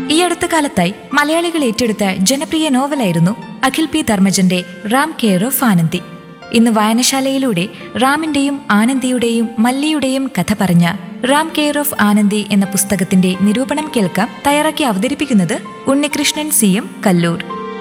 ഈ അടുത്ത കാലത്തായി മലയാളികൾ ഏറ്റെടുത്ത ജനപ്രിയ നോവലായിരുന്നു അഖിൽ പി ധർമ്മജന്റെ റാം കെയർ ഓഫ് ആനന്ദി ഇന്ന് വായനശാലയിലൂടെ റാമിന്റെയും ആനന്ദിയുടെയും മല്ലിയുടെയും കഥ പറഞ്ഞ റാം കെയർ ഓഫ് ആനന്ദി എന്ന പുസ്തകത്തിന്റെ നിരൂപണം കേൾക്കാം തയ്യാറാക്കി അവതരിപ്പിക്കുന്നത് ഉണ്ണികൃഷ്ണൻ സി എം കല്ലൂർ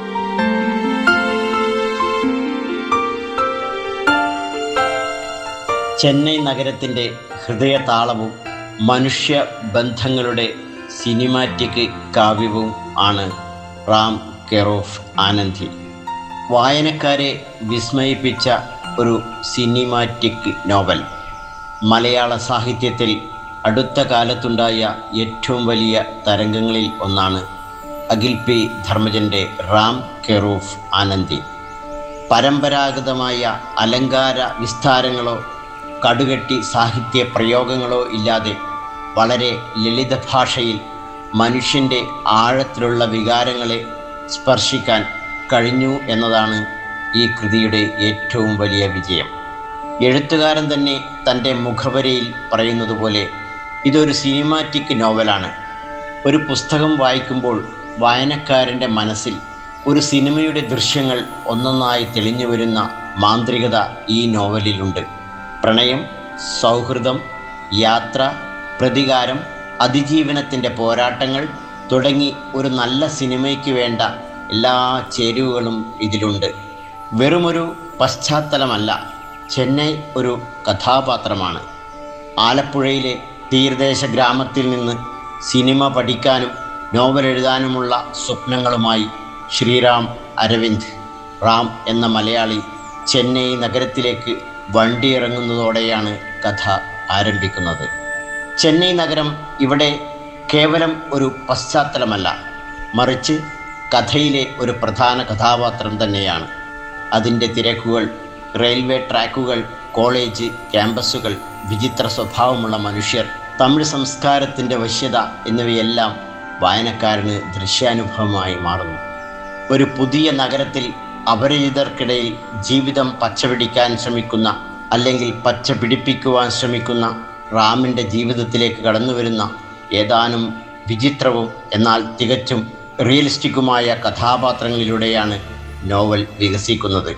ചെന്നൈ നഗരത്തിൻ്റെ ഹൃദയതാളവും മനുഷ്യ ബന്ധങ്ങളുടെ സിനിമാറ്റിക് കാവ്യവും ആണ് റാം കെയർ ഓഫ് ആനന്ദി വായനക്കാരെ വിസ്മയിപ്പിച്ച ഒരു സിനിമാറ്റിക് നോവൽ മലയാള സാഹിത്യത്തിൽ അടുത്ത കാലത്തുണ്ടായ ഏറ്റവും വലിയ തരംഗങ്ങളിൽ ഒന്നാണ് അഖിൽ പി ധർമ്മജൻ്റെ റാം കെയർ ഓഫ് ആനന്ദി പരമ്പരാഗതമായ അലങ്കാര വിസ്താരങ്ങളോ കടുകട്ടി സാഹിത്യ പ്രയോഗങ്ങളോ ഇല്ലാതെ വളരെ ലളിത ഭാഷയിൽ മനുഷ്യൻ്റെ ആഴത്തിലുള്ള വികാരങ്ങളെ സ്പർശിക്കാൻ കഴിഞ്ഞു എന്നതാണ് ഈ കൃതിയുടെ ഏറ്റവും വലിയ വിജയം എഴുത്തുകാരൻ തന്നെ തൻ്റെ മുഖവരയിൽ പറയുന്നത് പോലെ ഇതൊരു സിനിമാറ്റിക് നോവലാണ് ഒരു പുസ്തകം വായിക്കുമ്പോൾ വായനക്കാരൻ്റെ മനസ്സിൽ ഒരു സിനിമയുടെ ദൃശ്യങ്ങൾ ഒന്നൊന്നായി തെളിഞ്ഞു വരുന്ന മാന്ത്രികത ഈ നോവലിലുണ്ട് പ്രണയം സൗഹൃദം യാത്ര പ്രതികാരം അതിജീവനത്തിൻ്റെ പോരാട്ടങ്ങൾ തുടങ്ങി ഒരു നല്ല സിനിമയ്ക്ക് വേണ്ട എല്ലാ ചേരുവകളും ഇതിലുണ്ട് വെറുമൊരു പശ്ചാത്തലമല്ല ചെന്നൈ ഒരു കഥാപാത്രമാണ് ആലപ്പുഴയിലെ തീരദേശ ഗ്രാമത്തിൽ നിന്ന് സിനിമ പഠിക്കാനും നോവൽ എഴുതാനുമുള്ള സ്വപ്നങ്ങളുമായി ശ്രീറാം അരവിന്ദ് റാം എന്ന മലയാളി ചെന്നൈ നഗരത്തിലേക്ക് വണ്ടി ഇറങ്ങുന്നതോടെയാണ് കഥ ആരംഭിക്കുന്നത് ചെന്നൈ നഗരം ഇവിടെ കേവലം ഒരു പശ്ചാത്തലമല്ല മറിച്ച് കഥയിലെ ഒരു പ്രധാന കഥാപാത്രം തന്നെയാണ് അതിൻ്റെ തിരക്കുകൾ റെയിൽവേ ട്രാക്കുകൾ കോളേജ് ക്യാമ്പസുകൾ വിചിത്ര സ്വഭാവമുള്ള മനുഷ്യർ തമിഴ് സംസ്കാരത്തിൻ്റെ വശ്യത എന്നിവയെല്ലാം വായനക്കാരന് ദൃശ്യാനുഭവമായി മാറുന്നു ഒരു പുതിയ നഗരത്തിൽ അപരിചിതർക്കിടയിൽ ജീവിതം പച്ചപിടിക്കാൻ ശ്രമിക്കുന്ന അല്ലെങ്കിൽ പച്ച പിടിപ്പിക്കുവാൻ ശ്രമിക്കുന്ന റാമിൻ്റെ ജീവിതത്തിലേക്ക് കടന്നു വരുന്ന ഏതാനും വിചിത്രവും എന്നാൽ തികച്ചും റിയലിസ്റ്റിക്കുമായ കഥാപാത്രങ്ങളിലൂടെയാണ് നോവൽ വികസിക്കുന്നത്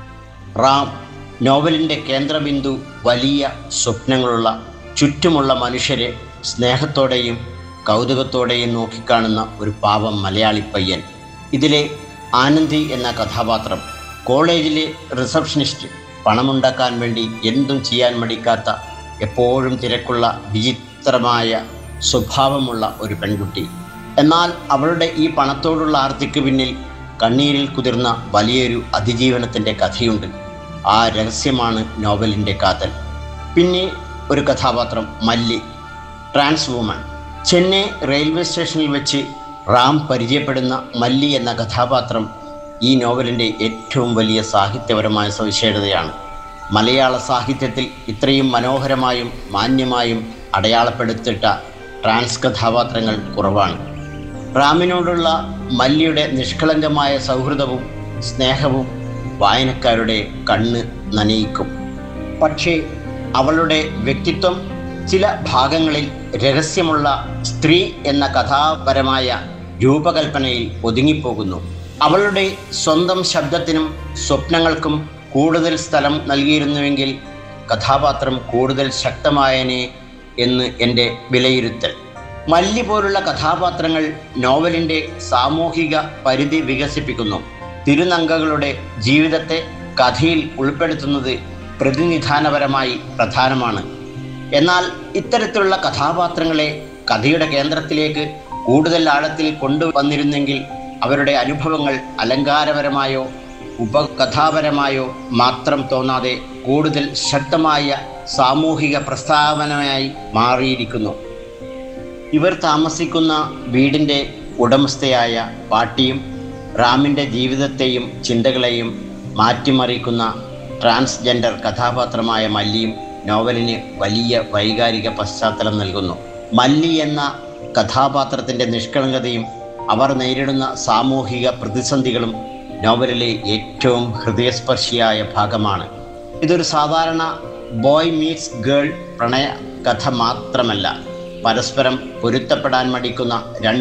റാം നോവലിൻ്റെ കേന്ദ്രബിന്ദു വലിയ സ്വപ്നങ്ങളുള്ള ചുറ്റുമുള്ള മനുഷ്യരെ സ്നേഹത്തോടെയും കൗതുകത്തോടെയും നോക്കിക്കാണുന്ന ഒരു പാവം മലയാളി പയ്യൻ ഇതിലെ ആനന്ദി എന്ന കഥാപാത്രം കോളേജിലെ റിസപ്ഷനിസ്റ്റ് പണമുണ്ടാക്കാൻ വേണ്ടി എന്തും ചെയ്യാൻ മടിക്കാത്ത എപ്പോഴും തിരക്കുള്ള വിചിത്രമായ സ്വഭാവമുള്ള ഒരു പെൺകുട്ടി എന്നാൽ അവളുടെ ഈ പണത്തോടുള്ള ആർത്തിക്ക് പിന്നിൽ കണ്ണീരിൽ കുതിർന്ന വലിയൊരു അതിജീവനത്തിൻ്റെ കഥയുണ്ട് ആ രഹസ്യമാണ് നോവലിൻ്റെ കാതൽ പിന്നെ ഒരു കഥാപാത്രം മല്ലി ട്രാൻസ് വുമൺ ചെന്നൈ റെയിൽവേ സ്റ്റേഷനിൽ വെച്ച് റാം പരിചയപ്പെടുന്ന മല്ലി എന്ന കഥാപാത്രം ഈ നോവലിൻ്റെ ഏറ്റവും വലിയ സാഹിത്യപരമായ സവിശേഷതയാണ് മലയാള സാഹിത്യത്തിൽ ഇത്രയും മനോഹരമായും മാന്യമായും അടയാളപ്പെടുത്തിയിട്ട ട്രാൻസ് കഥാപാത്രങ്ങൾ കുറവാണ് റാമിനോടുള്ള മല്ലിയുടെ നിഷ്കളങ്കമായ സൗഹൃദവും സ്നേഹവും വായനക്കാരുടെ കണ്ണ് നനയിക്കും പക്ഷേ അവളുടെ വ്യക്തിത്വം ചില ഭാഗങ്ങളിൽ രഹസ്യമുള്ള സ്ത്രീ എന്ന കഥാപരമായ രൂപകൽപ്പനയിൽ ഒതുങ്ങിപ്പോകുന്നു അവളുടെ സ്വന്തം ശബ്ദത്തിനും സ്വപ്നങ്ങൾക്കും കൂടുതൽ സ്ഥലം നൽകിയിരുന്നുവെങ്കിൽ കഥാപാത്രം കൂടുതൽ ശക്തമായനെ എന്ന് എൻ്റെ വിലയിരുത്തൽ മല്ലി പോലുള്ള കഥാപാത്രങ്ങൾ നോവലിൻ്റെ സാമൂഹിക പരിധി വികസിപ്പിക്കുന്നു തിരുനങ്കകളുടെ ജീവിതത്തെ കഥയിൽ ഉൾപ്പെടുത്തുന്നത് പ്രതിനിധാനപരമായി പ്രധാനമാണ് എന്നാൽ ഇത്തരത്തിലുള്ള കഥാപാത്രങ്ങളെ കഥയുടെ കേന്ദ്രത്തിലേക്ക് കൂടുതൽ ആഴത്തിൽ കൊണ്ടുവന്നിരുന്നെങ്കിൽ അവരുടെ അനുഭവങ്ങൾ അലങ്കാരപരമായോ ഉപകഥാപരമായോ മാത്രം തോന്നാതെ കൂടുതൽ ശക്തമായ സാമൂഹിക പ്രസ്താവനയായി മാറിയിരിക്കുന്നു ഇവർ താമസിക്കുന്ന വീടിൻ്റെ ഉടമസ്ഥയായ പാട്ടിയും റാമിൻ്റെ ജീവിതത്തെയും ചിന്തകളെയും മാറ്റിമറിക്കുന്ന ട്രാൻസ്ജെൻഡർ കഥാപാത്രമായ മല്ലിയും നോവലിന് വലിയ വൈകാരിക പശ്ചാത്തലം നൽകുന്നു മല്ലി എന്ന കഥാപാത്രത്തിൻ്റെ നിഷ്കളങ്കതയും അവർ നേരിടുന്ന സാമൂഹിക പ്രതിസന്ധികളും നോവലിലെ ഏറ്റവും ഹൃദയസ്പർശിയായ ഭാഗമാണ് ഇതൊരു സാധാരണ ബോയ് മീറ്റ്സ് ഗേൾ പ്രണയ കഥ മാത്രമല്ല പരസ്പരം പൊരുത്തപ്പെടാൻ മടിക്കുന്ന രണ്ട്